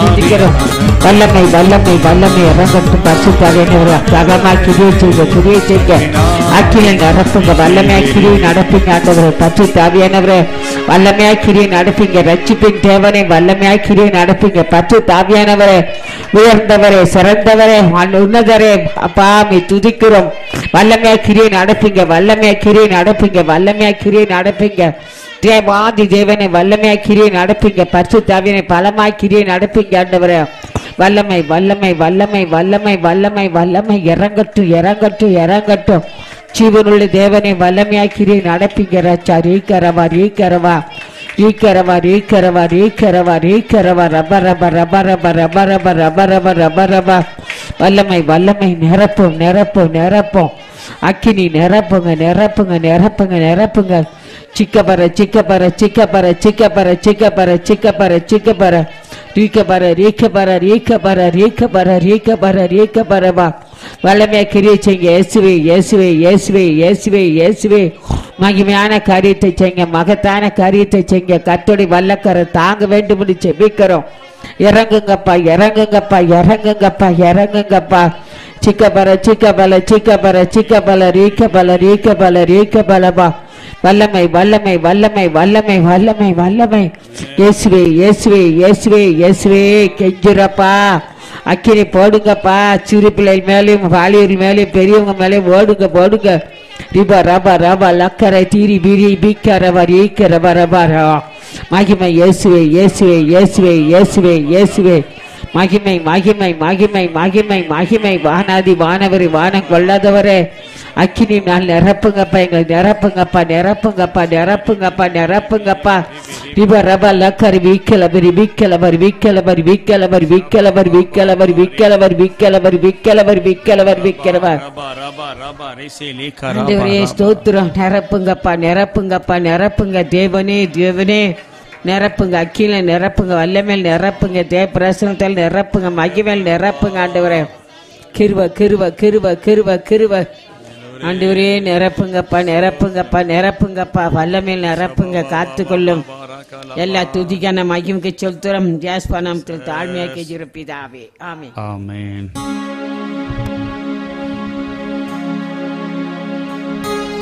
துதிக்கிறோம் வல்லமை வல்லமை வல்லமை இறங்கட்டும் பரிசுத்தாவியானவரே சகமா கிரியை செய்க கிரியை செய்க அக்கில நடப்புங்க வல்லமையா கிரியை நடப்பீங்க ஆண்டவரே பரிசுத்தாவியானவரே வல்லமையா கிரியை நடப்பீங்க ரட்சிப்பின் தேவனை வல்லமையா கிரியை நடப்பீங்க பரிசுத்தாவியானவரே உயர்ந்தவரே சிறந்தவரே உன் உன்னதரே அப்பா மீ துதிக்கிறோம் வல்லமையா கிரியை நடப்பீங்க வல்லமையா கிரியை நடப்பீங்க வல்லமையா கிரியை நடப்பீங்க தேவாதி தேவனை வல்லமையா கிரியை நடப்பீங்க பரிசு தாவியனை பலமா கிரியை நடப்பீங்க ஆண்டவரே வல்லமை வல்லமை வல்லமை வல்லமை வல்லமை வல்லமை இறங்கட்டும் இறங்கட்டும் இறங்கட்டும் ஜீவனுள்ள தேவனை வல்லமையா கிரியை நடப்பீங்க ரச்சா ரீக்கரவா ரீக்கரவா ரீக்கரவா ரீக்கரவா ரீக்கரவா ரீக்கரவா ரப ரப ரப ரப ரப ரப ரப ரப ரப ரப வல்லமை வல்லமை நிரப்பும் நிரப்பும் நிரப்பும் அக்கினி நிரப்புங்க நிரப்புங்க நிரப்புங்க நிரப்புங்க சிக்கப்பற சிக்கப்பற சிக்கப்பற சிக்கப்பற சிக்கப்பற சிக்கப்பற சிக்கப்பற ரீக்கப்பற ரீக்கப்பற ரீக்கப்பற ரீக்கப்பற ரீக்கப்பற ரீக்கப்பறவா வல்லமையா கிரியை செய்யுங்க இயேசுவே இயேசுவே இயேசுவே இயேசுவே இயேசுவே மகிமையான காரியத்தை செய்யுங்க மகத்தான காரியத்தை செய்யுங்க கத்தோடி வல்லக்கரை தாங்க வேண்டும் என்று செபிக்கிறோம் இறங்குங்கப்பா இறங்குங்கப்பா இறங்குங்கப்பா இறங்குங்கப்பா சிக்கபல சிக்கபல சிக்கபல சிக்கபல ரீக்கபல ரீக்கபல ரீக்கபலபா வல்லமை வல்லமை வல்லமை வல்லமை வல்லமை வல்லமை இயேசுவே இயேசுவே இயேசுவே இயேசுவே கெஞ்சுறப்பா அக்கினி போடுங்கப்பா சிறு பிள்ளை மேலேயும் வாலியர் மேலேயும் பெரியவங்க மேலேயும் ஓடுங்க போடுங்க ரிபா ரபா ரபா லக்கரை தீரி பிரி பீக்கரவர் ஈக்கரவ ரபா ரபா மகிமை இயேசுவே இயேசுவே இயேசுவே இயேசுவே இயேசுவே மகிமை மகிமை மகிமை மகிமை மகிமை வானாதி வானவரை வானம் கொள்ளாதவரே அக்கினி நாள் நிரப்புங்கப்பா எங்களை நிரப்புங்கப்பா நிரப்புங்கப்பா நிரப்புங்கப்பா நிரப்புங்கப்பா ரிப ரப லக்கர் வீக்கலவர் வீக்கலவர் வீக்கலவர் வீக்கலவர் வீக்கலவர் வீக்கலவர் வீக்கலவர் வீக்கலவர் வீக்கலவர் வீக்கலவர் வீக்கலவர் ரபா ரபா ரபா ரிசி லீகா ஆண்டவரே ஸ்தோத்திரம் நிரப்புங்கப்பா நிரப்புங்கப்பா நிரப்புங்க தேவனே தேவனே நிரப்புங்க அக்கில நிரப்புங்க வல்லமேல் நிரப்புங்க தேவ பிரசனத்தால் நிரப்புங்க மகிமேல் நிரப்புங்க ஆண்டவரே கிருவ கிருவ கிருவ கிருவ கிருவ ஆண்டவரே நிரப்புங்கப்பா நிரப்புங்கப்பா நிரப்புங்கப்பா வல்லமேல் நிரப்புங்க காத்துக்கொள்ளும் எல்லா துதிக்கான மகிமுக்கு சொல்துறம் ஜாஸ்பானத்தில் தாழ்மையாக்கி ஜிருப்பிதாவே ஆமே ஆமென்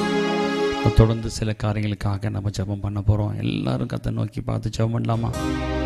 தொடர்ந்து சில காரியங்களுக்காக நம்ம ஜெபம் பண்ண போறோம் எல்லாரும் கத்தை நோக்கி பார்த்து ஜெபம் பண்ணலாமா